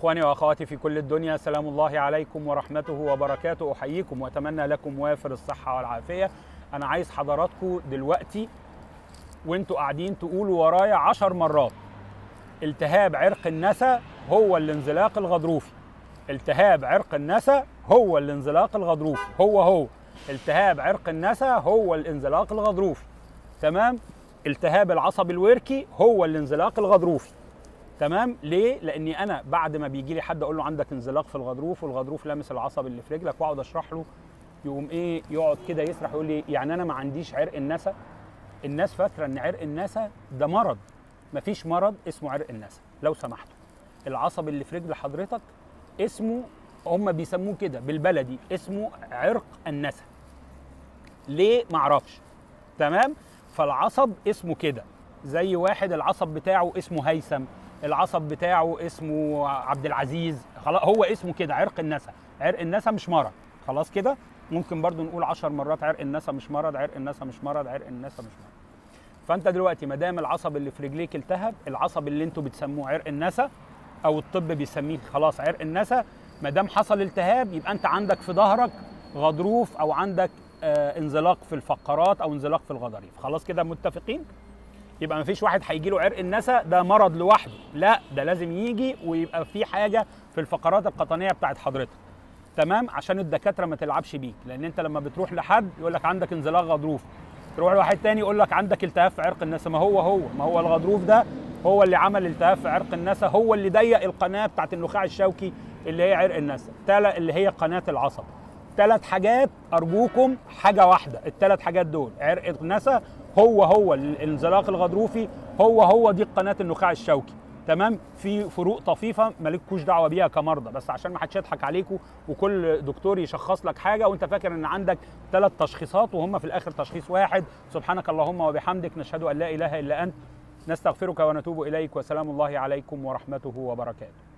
اخواني واخواتي في كل الدنيا سلام الله عليكم ورحمته وبركاته احييكم واتمنى لكم وافر الصحه والعافيه انا عايز حضراتكم دلوقتي وانتوا قاعدين تقولوا ورايا عشر مرات التهاب عرق النسا هو الانزلاق الغضروفي التهاب عرق النسا هو الانزلاق الغضروفي هو هو التهاب عرق النسا هو الانزلاق الغضروفي تمام التهاب العصب الوركي هو الانزلاق الغضروفي تمام ليه لاني انا بعد ما بيجي لي حد اقول له عندك انزلاق في الغضروف والغضروف لامس العصب اللي في رجلك واقعد اشرح له يقوم ايه يقعد كده يسرح يقول لي يعني انا ما عنديش عرق النسا الناس فاكره ان عرق النسا ده مرض مفيش مرض اسمه عرق النسا لو سمحتوا العصب اللي في رجل حضرتك اسمه هم بيسموه كده بالبلدي اسمه عرق النسا ليه معرفش تمام فالعصب اسمه كده زي واحد العصب بتاعه اسمه هيثم العصب بتاعه اسمه عبد العزيز خلاص هو اسمه كده عرق النسا عرق النسا مش مرض خلاص كده ممكن برضو نقول عشر مرات عرق النسا مش مرض عرق النسا مش مرض عرق النسا مش مرض فانت دلوقتي ما دام العصب اللي في رجليك التهب العصب اللي انتوا بتسموه عرق النسا او الطب بيسميه خلاص عرق النسا ما دام حصل التهاب يبقى انت عندك في ظهرك غضروف او عندك آه انزلاق في الفقرات او انزلاق في الغضاريف خلاص كده متفقين يبقى ما فيش واحد هيجي له عرق النسا ده مرض لوحده لا ده لازم يجي ويبقى في حاجه في الفقرات القطنيه بتاعت حضرتك تمام عشان الدكاتره ما تلعبش بيك لان انت لما بتروح لحد يقول لك عندك انزلاق غضروف تروح لواحد تاني يقول لك عندك التهاب في عرق النسا ما هو هو ما هو الغضروف ده هو اللي عمل التهاب في عرق النسا هو اللي ضيق القناه بتاعت النخاع الشوكي اللي هي عرق النسا تلا اللي هي قناه العصب ثلاث حاجات ارجوكم حاجه واحده الثلاث حاجات دول عرق النسا هو هو الانزلاق الغضروفي هو هو دي قناه النخاع الشوكي تمام في فروق طفيفه مالكوش دعوه بيها كمرضى بس عشان ما حدش يضحك عليكم وكل دكتور يشخص لك حاجه وانت فاكر ان عندك ثلاث تشخيصات وهم في الاخر تشخيص واحد سبحانك اللهم وبحمدك نشهد ان لا اله الا انت نستغفرك ونتوب اليك وسلام الله عليكم ورحمته وبركاته